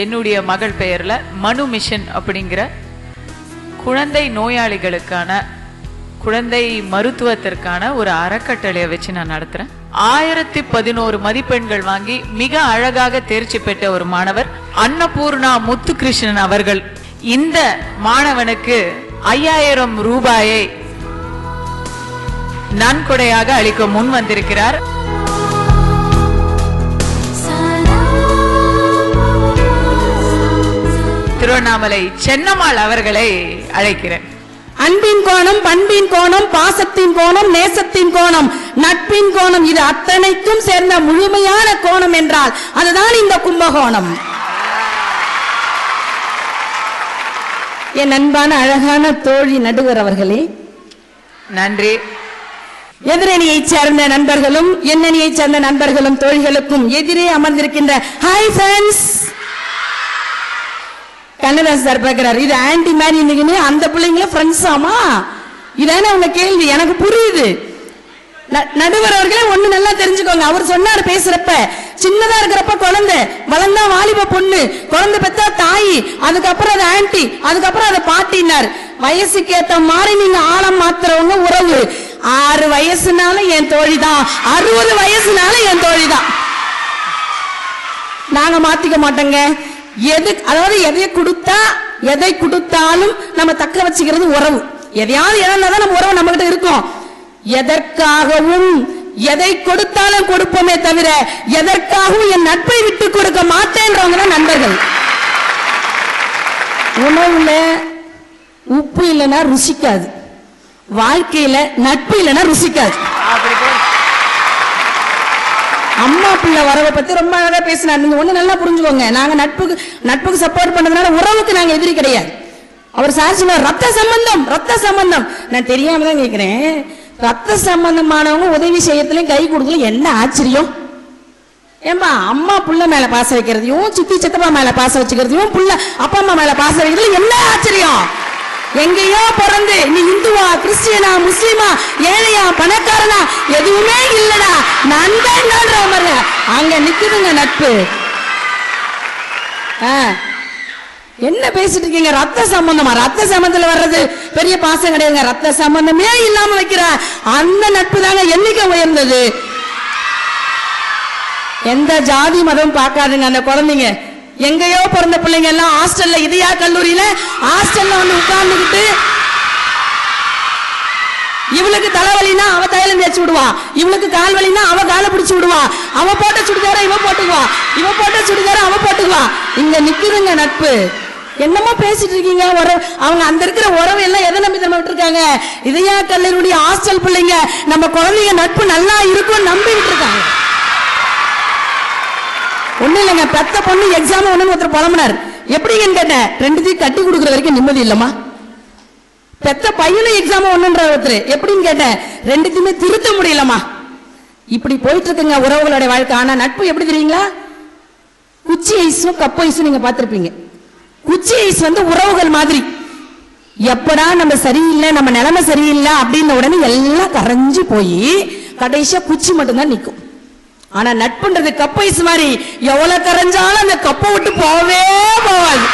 என்னுடைய மகள் பெயர்ல மனு மிஷன் அப்படிங்கிற குழந்தை நோயாளிகளுக்கான குழந்தை மருத்துவத்திற்கான ஒரு அறக்கட்டளையை வச்சு நான் நடத்துறேன் ஆயிரத்தி பதினோரு மதிப்பெண்கள் வாங்கி மிக அழகாக தேர்ச்சி பெற்ற ஒரு மாணவர் அன்னபூர்ணா முத்துகிருஷ்ணன் அவர்கள் இந்த மாணவனுக்கு ஐயாயிரம் ரூபாயை நன்கொடையாக அளிக்க முன் வந்திருக்கிறார் திருவண்ணாமலை சென்னம்மாள் அவர்களை அழைக்கிறேன் அன்பின் கோணம் பண்பின் கோணம் பாசத்தின் கோணம் நேசத்தின் கோணம் நட்பின் கோணம் இது அத்தனைக்கும் சேர்ந்த முழுமையான கோணம் என்றால் அதுதான் இந்த கும்பகோணம் என் அன்பான அழகான தோழி நடுவர் அவர்களே நன்றி எதிரணியைச் சேர்ந்த நண்பர்களும் எண்ணணியைச் சேர்ந்த நண்பர்களும் தோழிகளுக்கும் எதிரே அமர்ந்திருக்கின்ற ஹாய் ஃப்ரெண்ட்ஸ் கண்ணதாஸ் சார் பார்க்கிறார் இது ஆன்டி மாதிரி இருந்தீங்கன்னு அந்த பிள்ளைங்களும் ஃப்ரெண்ட்ஸ் ஆமா இதானே அவங்க கேள்வி எனக்கு புரியுது ந- நடுவர் அவர்களே ஒண்ணு நல்லா தெரிஞ்சுக்கோங்க அவர் சொன்னார் பேசுறப்ப சின்னதா இருக்கிறப்ப குழந்தை வளர்ந்தா வாலிப பொண்ணு குழந்தை பெத்தா தாய் அதுக்கப்புறம் அது ஆன்டி அதுக்கப்புறம் அது பாட்டினார் வயசுக்கு ஏத்த மாதிரி நீங்க ஆழம் மாத்துறவங்க உறவு ஆறு வயசுனால என் தோழி தான் அறுபது வயசுனால என் தோழி தான் நாங்க மாத்திக்க மாட்டோங்க எது அதாவது எதை கொடுத்தா எதை கொடுத்தாலும் நம்ம தக்க வச்சுக்கிறது உறவு எதையாவது இழந்தா தான் நம்ம உறவு நம்ம கிட்ட இருக்கும் எதற்காகவும் எதை கொடுத்தாலும் கொடுப்போமே தவிர எதற்காகவும் என் நட்பை விட்டு கொடுக்க மாட்டேன்றவங்க தான் நண்பர்கள் உணவுல உப்பு இல்லைன்னா ருசிக்காது வாழ்க்கையில நட்பு இல்லைன்னா ருசிக்காது அம்மா பிள்ளை வரவை பத்தி ரொம்ப அழகா பேசினார் நீங்க ஒண்ணு நல்லா புரிஞ்சுக்கோங்க நாங்க நட்புக்கு நட்புக்கு சப்போர்ட் பண்ணதுனால உறவுக்கு நாங்க எதிரி கிடையாது அவர் சார் சொன்னார் ரத்த சம்பந்தம் ரத்த சம்பந்தம் நான் தெரியாம தான் கேக்குறேன் ரத்த சம்பந்தமானவங்க உதவி செய்யறதுலயும் கை கொடுக்கல என்ன ஆச்சரியம் ஏம்பா அம்மா புள்ள மேல பாச வைக்கிறதையும் சித்தி சித்தப்பா மேல பாச வச்சுக்கிறதையும் புள்ள அப்பா அம்மா மேல பாச வைக்கிறதுல என்ன ஆச்சரியம் எங்கேயோ பிறந்து நீ இந்துவா கிறிஸ்டியனா முஸ்லிமா ஏழையா பணக்காரனா எதுவுமே இல்லடா நண்பன் பாருங்க அங்க நிக்குதுங்க நட்பு ஆ. என்ன பேசிட்டு இருக்கீங்க ரத்த சம்பந்தமா ரத்த சம்பந்தத்துல வர்றது பெரிய பாசம் கிடையாதுங்க ரத்த சம்பந்தமே இல்லாம வைக்கிற அந்த நட்பு தாங்க எண்ணிக்கை உயர்ந்தது எந்த ஜாதி மதம் பார்க்காதுங்க அந்த குழந்தைங்க எங்கேயோ பிறந்த பிள்ளைங்க எல்லாம் ஹாஸ்டல்ல இதையா கல்லூரியில ஹாஸ்டல்ல வந்து உட்கார்ந்துகிட்டு இவளுக்கு தலைவலினா அவ தைலம் தேய்ச்சி விடுவா இவளுக்கு கால் வலினா அவ காலை பிடிச்சு விடுவா அவ போட்ட சுடிதார இவ போட்டுக்குவா இவ போட்ட சுடிதார அவ போட்டுக்குவா இங்க நிக்குதுங்க நட்பு என்னமோ பேசிட்டு இருக்கீங்க உறவு அவங்க அந்த இருக்கிற உறவு எல்லாம் எதை நம்பி நம்ம விட்டுருக்காங்க இதையா கல்லூரி ஹாஸ்டல் பிள்ளைங்க நம்ம குழந்தைங்க நட்பு நல்லா இருக்கும் நம்பி விட்டுருக்காங்க ஒண்ணு இல்லைங்க பெத்த பொண்ணு எக்ஸாம் ஒண்ணு ஒருத்தர் புலம்புனார் எப்படிங்கன்னு கேட்டேன் ரெண்டுத்தையும் கட்டி கொடுக்குற வரைக்கும் நிம்மதி இல்லம்மா பெத்த பையனும் எக்ஸாம் ஒண்ணுன்ற ஒருத்தர் எப்படின்னு கேட்டேன் ரெண்டுத்தையுமே திருத்த முடியலம்மா இப்படி போயிட்டு இருக்குங்க உறவுகளுடைய வாழ்க்கை ஆனா நட்பு எப்படி தெரியுங்களா குச்சி ஐஸும் கப் ஐஸும் நீங்க பார்த்திருப்பீங்க குச்சி ஐஸ் வந்து உறவுகள் மாதிரி எப்படா நம்ம சரியில்லை நம்ம நிலைமை சரியில்லை அப்படின்ன உடனே எல்லாம் கரைஞ்சு போய் கடைசியா குச்சி மட்டும்தான் நிக்கும் ஆனா நட்புன்றது கப் ஐஸ் மாதிரி எவ்வளவு கரைஞ்சாலும் அந்த கப்பை விட்டு போகவே போகாது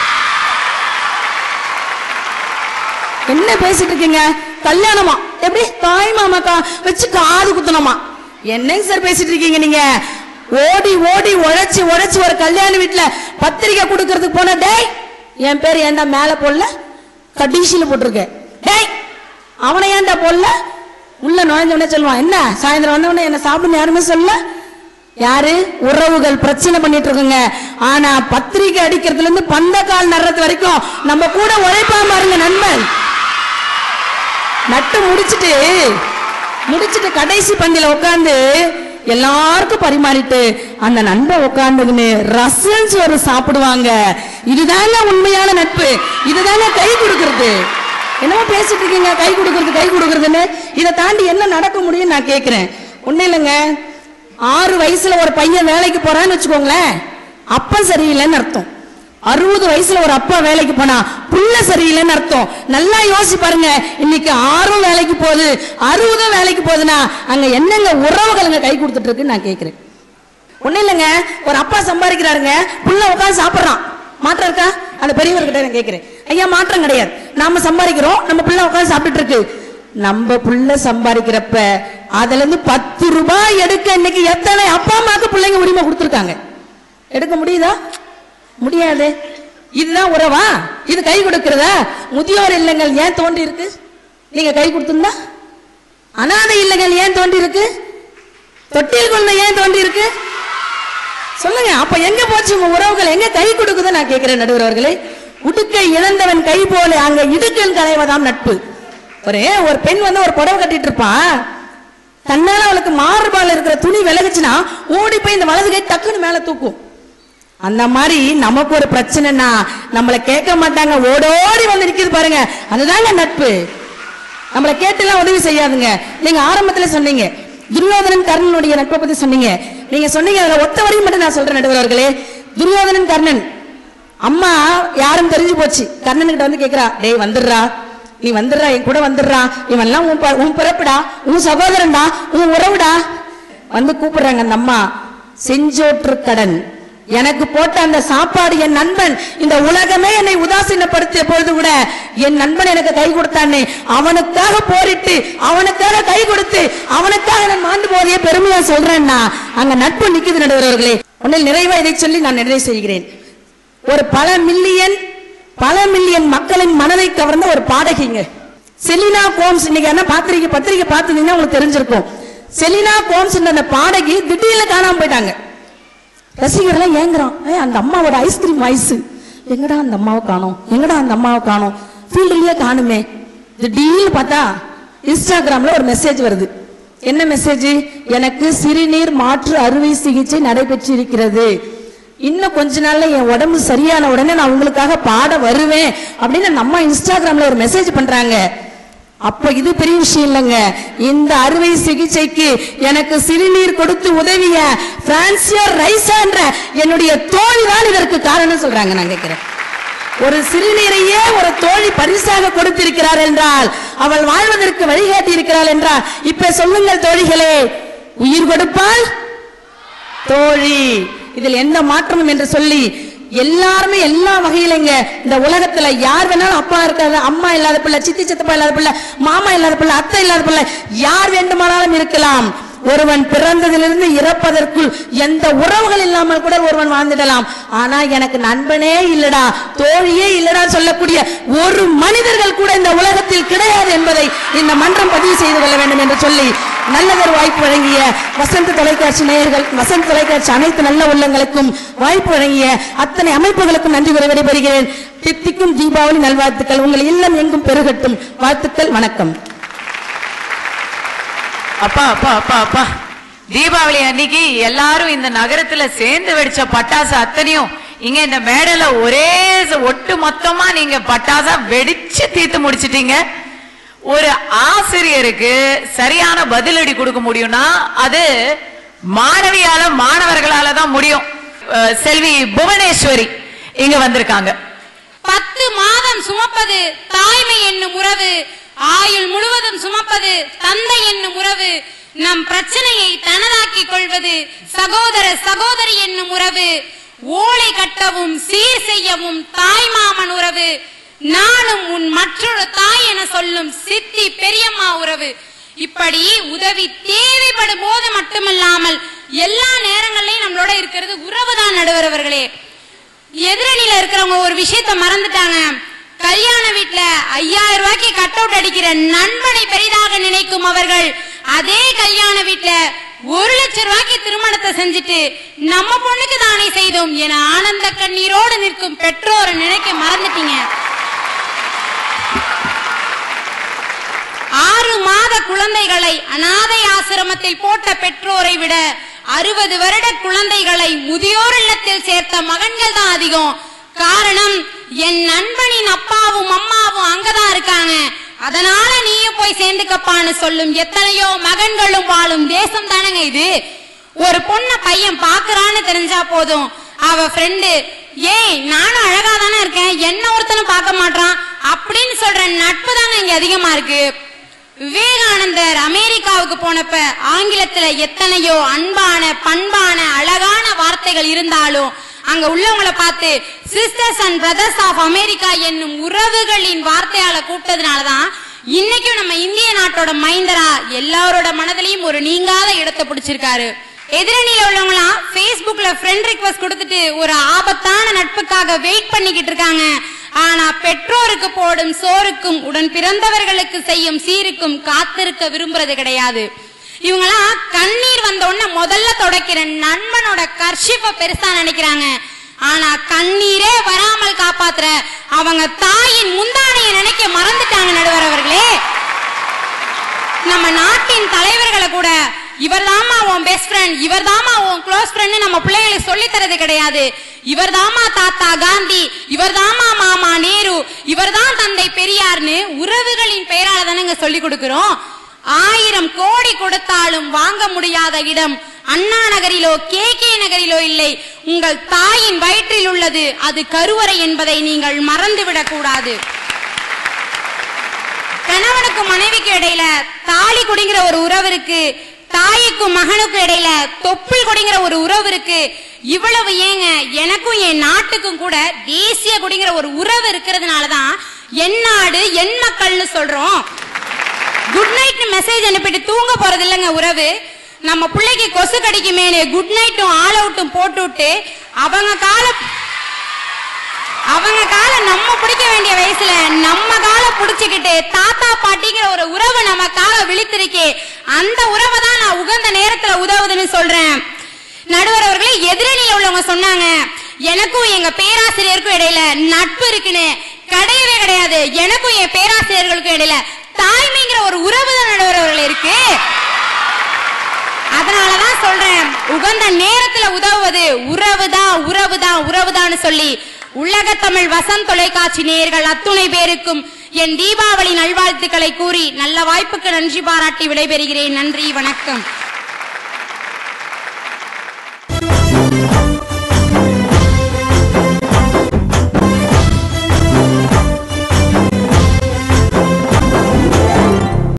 என்ன பேசிட்டு இருக்கீங்க கல்யாணமா எப்படி தாய் மாமா கா வச்சு காது குத்தணுமா என்னங்க சார் பேசிட்டு இருக்கீங்க நீங்க ஓடி ஓடி உழைச்சு உழைச்சு ஒரு கல்யாண வீட்டுல பத்திரிக்கை கொடுக்கறதுக்கு போன டேய் என் பேர் ஏன்டா மேல போடல கடைசியில போட்டிருக்க டேய் அவனை ஏன்டா போடல உள்ள நுழைஞ்ச உடனே சொல்லுவான் என்ன சாயந்தரம் வந்த உடனே என்ன சாப்பிடுன்னு யாருமே சொல்ல யாரு உறவுகள் பிரச்சனை பண்ணிட்டு இருக்குங்க ஆனா பத்திரிக்கை அடிக்கிறதுல இருந்து பந்த கால் நடுறது வரைக்கும் நம்ம கூட உழைப்பாம பாருங்க நண்பன் நட்டு முடிச்சிட்டு முடிச்சிட்டு கடைசி பந்தில உட்கார்ந்து எல்லாருக்கும் பரிமாறிட்டு அந்த நண்பன் உட்கார்ந்துக்கின்னு ரசம் சோறு சாப்பிடுவாங்க இதுதாங்க உண்மையான நட்பு இதுதாங்க கை கொடுக்கறது என்னமோ பேசிட்டு இருக்கீங்க கை கொடுக்கறது கை கொடுக்கறதுன்னு இதை தாண்டி என்ன நடக்க முடியும் நான் கேக்குறேன் ஒண்ணு இல்லைங்க ஆறு வயசுல ஒரு பையன் வேலைக்கு போறான்னு வச்சுக்கோங்களேன் அப்ப சரியில்லைன்னு அர்த்தம் அறுபது வயசுல ஒரு அப்பா வேலைக்கு போனா புள்ள சரியில்லைன்னு அர்த்தம் நல்லா யோசிச்சு பாருங்க இன்னைக்கு ஆறும் வேலைக்கு போகுது அறுபதும் வேலைக்கு போகுதுன்னா அங்க என்னங்க உறவுகள் அங்க கை கொடுத்துட்டு இருக்குன்னு நான் கேக்குறேன் ஒண்ணு இல்லைங்க ஒரு அப்பா சம்பாதிக்கிறாருங்க புள்ள உட்காந்து சாப்பிடுறான் மாற்றம் இருக்கா அந்த பெரியவர்கிட்ட நான் கேட்கிறேன் ஐயா மாற்றம் கிடையாது நாம சம்பாதிக்கிறோம் நம்ம பிள்ளை உட்காந்து சாப்பிட்டுட்டு இருக்கு நம்ம புள்ள சம்பாதிக்கிறப்ப அதுல இருந்து பத்து ரூபாய் எடுக்க இன்னைக்கு எத்தனை அப்பா அம்மாக்கு பிள்ளைங்க உரிமை கொடுத்துருக்காங்க எடுக்க முடியுதா முடியாது இதுதான் உறவா இது கை கொடுக்கிறதா முதியோர் இல்லங்கள் ஏன் தோண்டி இருக்கு நீங்க கை கொடுத்திருந்தா அனாதை இல்லங்கள் ஏன் தோண்டி இருக்கு தொட்டில் குழந்தை ஏன் தோண்டி இருக்கு சொல்லுங்க அப்ப எங்க போச்சு உங்க உறவுகள் எங்க கை கொடுக்குது நான் கேட்கிறேன் நடுவர் அவர்களே உடுக்கை இழந்தவன் கை போல அங்க இடுக்கல் களைவதாம் நட்பு ஒரு ஒரு பெண் வந்து ஒரு புடவை கட்டிட்டு இருப்பான் தன்னால அவளுக்கு மாறுபால் இருக்கிற துணி விலகுச்சுன்னா ஓடி போய் இந்த வலது கை டக்குன்னு மேல தூக்கும் அந்த மாதிரி நமக்கு ஒரு பிரச்சனைனா நம்மளை கேட்க மாட்டாங்க ஓடோடி வந்து நிக்குது பாருங்க அதுதாங்க நட்பு நம்மளை கேட்டுலாம் உதவி செய்யாதுங்க நீங்க ஆரம்பத்துல சொன்னீங்க துரியோதனன் கர்ணனுடைய நட்பை பத்தி சொன்னீங்க நீங்க சொன்னீங்க அதுல ஒத்த வரையும் மட்டும் நான் சொல்றேன் நடுவர் அவர்களே துரியோதனன் கர்ணன் அம்மா யாரும் தெரிஞ்சு போச்சு கர்ணன் கிட்ட வந்து கேக்குறா டேய் வந்துடுறா நீ வந்துடுறா என் கூட வந்துடுறா இவன் எல்லாம் உன் ப- உன் பிறப்புடா உன் சகோதரன்டா உன் உறவுடா வந்து கூப்பிடுறாங்க அந்த அம்மா செஞ்சோற்று கடன் எனக்கு போட்ட அந்த சாப்பாடு என் நண்பன் இந்த உலகமே என்னை உதாசீனப்படுத்திய பொழுது கூட என் நண்பன் எனக்கு கை கொடுத்தானே அவனுக்காக போரிட்டு அவனுக்காக கை கொடுத்து அவனுக்காக நான் மாண்டு போதையே பெருமையா சொல்றேன்னா அங்க நட்பு நிக்குது நடுவர்களே ஒன்னில் நிறைவா இதை சொல்லி நான் நிறைவு செய்கிறேன் ஒரு பல மில்லியன் பல மில்லியன் மக்களின் மனதை கவர்ந்த ஒரு பாடகிங்க செலினா கோம்ஸ் இன்னைக்கு என்ன பாத்திரிக்கை பத்திரிக்கை பார்த்துருந்தீங்கன்னா உங்களுக்கு தெரிஞ்சிருக்கும் செலினா கோம்ஸ் அந்த பாடகி திடீர்னு காணாம போயிட்டாங்க ரசிகர்லாம் ஏங்குறான் ஏய் அந்த அம்மாவோட ஐஸ்கிரீம் வாய்ஸ் எங்கடா அந்த அம்மாவை காணோம் எங்கடா அந்த அம்மாவை காணோம் ஃபீல்டுலயே காணுமே திடீர்னு பார்த்தா இன்ஸ்டாகிராம்ல ஒரு மெசேஜ் வருது என்ன மெசேஜ் எனக்கு சிறுநீர் மாற்று அறுவை சிகிச்சை நடைபெற்றிருக்கிறது இன்னும் கொஞ்ச நாள்ல என் உடம்பு சரியான உடனே நான் உங்களுக்காக பாட வருவேன் அப்படின்னு அந்த அம்மா இன்ஸ்டாகிராம்ல ஒரு மெசேஜ் பண்றாங்க அப்ப இது பெரிய விஷயம் இல்லைங்க இந்த அறுவை சிகிச்சைக்கு எனக்கு சிறுநீர் கொடுத்து உதவிய பிரான்சியோ ரைசா என்ற என்னுடைய தோழி தான் இதற்கு காரணம் சொல்றாங்க நான் கேட்கிறேன் ஒரு சிறுநீரையே ஒரு தோழி பரிசாக கொடுத்திருக்கிறார் என்றால் அவள் வாழ்வதற்கு வழிகாட்டி இருக்கிறாள் என்றால் இப்ப சொல்லுங்கள் தோழிகளே உயிர் கொடுப்பால் தோழி இதில் எந்த மாற்றமும் என்று சொல்லி எல்லாருமே எல்லா வகையிலங்க இந்த உலகத்துல யார் வேணாலும் அப்பா இருக்காத அம்மா இல்லாத பிள்ளை சித்தி சித்தப்பா இல்லாத பிள்ளை மாமா இல்லாத பிள்ளை அத்தை இல்லாத பிள்ளை யார் வேண்டுமானாலும் இருக்கலாம் ஒருவன் பிறந்ததிலிருந்து இறப்பதற்குள் எந்த உறவுகள் இல்லாமல் கூட ஒருவன் வாழ்ந்துடலாம் ஆனா எனக்கு நண்பனே இல்லடா தோழியே இல்லடா சொல்லக்கூடிய ஒரு மனிதர்கள் கூட இந்த உலகத்தில் கிடையாது என்பதை இந்த மன்றம் பதிவு செய்து கொள்ள வேண்டும் என்று சொல்லி நல்லதொரு வாய்ப்பு வழங்கிய வசந்த தொலைக்காட்சி நேயர்கள் வசந்த தொலைக்காட்சி அனைத்து நல்ல உள்ளங்களுக்கும் வாய்ப்பு வழங்கிய அத்தனை அமைப்புகளுக்கும் நன்றி கூறி விடைபெறுகிறேன் தித்திக்கும் தீபாவளி நல்வாழ்த்துக்கள் உங்கள் இல்லம் எங்கும் பெருகட்டும் வாழ்த்துக்கள் வணக்கம் அப்பா அப்பா அப்பா அப்பா தீபாவளி அன்னைக்கு எல்லாரும் இந்த நகரத்துல சேர்ந்து வெடிச்ச பட்டாசு அத்தனையும் இங்க இந்த மேடையில ஒரே ச- ஒட்டு மொத்தமா நீங்க பட்டாசா வெடிச்சு தீர்த்து முடிச்சிட்டீங்க ஒரு ஆசிரியருக்கு சரியான பதிலடி கொடுக்க முடியும்னா அது மாணவியால மாணவர்களால தான் முடியும் அஹ் செல்வி புவனேஸ்வரி இங்க வந்திருக்காங்க பத்து மாதம் சுமப்பது தாய்மை என்னும் உறவு ஆயுள் முழுவதும் சுமப்பது தந்தை என்னும் உறவு நம் பிரச்சனையை தனதாக்கிக் கொள்வது சகோதர சகோதரி என்னும் உறவு ஓலை கட்டவும் சீர் செய்யவும் தாய்மாமன் உறவு நானும் உன் மற்றொரு தாய் என சொல்லும் சித்தி பெரியம்மா உறவு இப்படி உதவி தேவைப்படும் போது மட்டுமல்லாமல் எல்லா நேரங்கள்லயும் நம்மளோட இருக்கிறது உறவுதான் நடுவரவர்களே எதிரணியில இருக்கிறவங்க ஒரு விஷயத்த மறந்துட்டாங்க கல்யாண வீட்ல ஐயாயிரம் ரூபாய்க்கு கட் அவுட் அடிக்கிற நண்பனை பெரிதாக நினைக்கும் அவர்கள் அதே கல்யாண வீட்ல ஒரு லட்சம் ரூபாய்க்கு திருமணத்தை செஞ்சுட்டு நம்ம பொண்ணுக்கு தானே செய்தோம் என ஆனந்த கண்ணீரோடு நிற்கும் பெற்றோரை நினைக்க மறந்துட்டீங்க ஆறு மாத குழந்தைகளை அனாதை ஆசிரமத்தில் போட்ட பெற்றோரை விட அறுபது வருட குழந்தைகளை முதியோர் இல்லத்தில் சேர்த்த மகன்கள் தான் அதிகம் காரணம் என் நண்பனின் அப்பாவும் அம்மாவும் அங்கதான் இருக்காங்க அதனால நீயும் போய் சேர்ந்துக்கப்பான்னு சொல்லும் எத்தனையோ மகன்களும் வாழும் தேசம் தானங்க இது ஒரு பொண்ண பையன் பாக்குறான்னு தெரிஞ்சா போதும் அவ ஃப்ரெண்டு ஏய் நானும் அழகா தானே இருக்கேன் என்ன ஒருத்தனும் பார்க்க மாட்டான் அப்படின்னு சொல்ற நட்பு தாங்க இங்க அதிகமா இருக்கு விவேகானந்தர் அமெரிக்காவுக்கு போனப்ப ஆங்கிலத்துல எத்தனையோ அன்பான பண்பான அழகான வார்த்தைகள் இருந்தாலும் அங்க உள்ளவங்கள பார்த்து sisters and brothers of America என்னும் உறவுகளின் வார்த்தையால கூப்பிட்டதுனாலதான் இன்னைக்கும் நம்ம இந்திய நாட்டோட மைந்தரா எல்லாரோட மனதிலையும் ஒரு நீங்காத இடத்தை பிடிச்சிருக்காரு எதிரணியில உள்ளவங்களாம் Facebookல ஃப்ரெண்ட் ரிக்வஸ்ட் கொடுத்துட்டு ஒரு ஆபத்தான நட்புக்காக வெயிட் பண்ணிக்கிட்டு இருக்காங்க ஆனா பெற்றோருக்கு போடும் சோறுக்கும் உடன் பிறந்தவர்களுக்கு செய்யும் சீருக்கும் காத்திருக்க விரும்புறது கிடையாது இவங்கெல்லாம் கண்ணீர் வந்த உடனே முதல்ல தொடக்கிற நண்பனோட கர்ஷிப்ப பெருசா நினைக்கிறாங்க ஆனா கண்ணீரே வராமல் காப்பாத்துற அவங்க தாயின் முந்தானையை நினைக்க மறந்துட்டாங்க நடுவர் அவர்களே நம்ம நாட்டின் தலைவர்களை கூட இவர்தாம்மா உன் பெஸ்ட் ஃப்ரெண்ட் இவர்தாம்மா உன் க்ளோஸ் ஃப்ரெண்ட் நம்ம பிள்ளைங்களுக்கு சொல்லி தரது கிடையாது இவர்தாம்மா தாத்தா காந்தி இவர்தாம்மா மாமா நேரு இவர்தான் தந்தை பெரியார்னு உறவுகளின் பெயரால தானங்க சொல்லி கொடுக்கிறோம் ஆயிரம் கோடி கொடுத்தாலும் வாங்க முடியாத இடம் அண்ணா நகரிலோ கே கே நகரிலோ இல்லை உங்கள் தாயின் வயிற்றில் உள்ளது அது கருவறை என்பதை நீங்கள் மறந்துவிடக் கூடாது கணவனுக்கும் மனைவிக்கு இடையில தாலி குடிங்கிற ஒரு உறவு இருக்கு தாய்க்கும் மகனுக்கும் இடையில தொப்புள் குடிங்கிற ஒரு உறவு இருக்கு இவ்வளவு ஏங்க எனக்கும் என் நாட்டுக்கும் கூட தேசிய குடிங்கிற ஒரு உறவு இருக்கிறதுனாலதான் என் நாடு என் மக்கள்னு சொல்றோம் குட் நைட் மெசேஜ் அனுப்பிட்டு தூங்க போறது இல்லைங்க உறவு நம்ம பிள்ளைக்கு கொசு கடிக்குமேனு குட் நைட்டும் ஆல் அவுட்டும் போட்டு விட்டு அவங்க கால அவங்க காலை நம்ம பிடிக்க வேண்டிய வயசுல நம்ம காலை பிடிச்சுக்கிட்டு தாத்தா பாட்டிங்கிற ஒரு உறவு நமக்காக விழித்திருக்கே அந்த உறவை தான் நான் உகந்த நேரத்துல உதவுதுன்னு சொல்றேன் நடுவர் அவர்களே எதிரணியில உள்ளவங்க சொன்னாங்க எனக்கும் எங்க பேராசிரியருக்கும் இடையில நட்பு இருக்குன்னு கிடையவே கிடையாது எனக்கும் என் பேராசிரியர்களுக்கும் இடையில தாய்மைங்கிற ஒரு உறவு தான் நடுவர் அவர்கள் இருக்கு அதனாலதான் சொல்றேன் உகந்த நேரத்துல உதவுவது உறவுதான் உறவுதான் உறவுதான்னு சொல்லி உலக தமிழ் வசந்த் தொலைக்காட்சி நேயர்கள் அத்துணை பேருக்கும் என் தீபாவளி நல்வாழ்த்துக்களை கூறி நல்ல வாய்ப்புக்கு நன்றி பாராட்டி விடைபெறுகிறேன் நன்றி வணக்கம்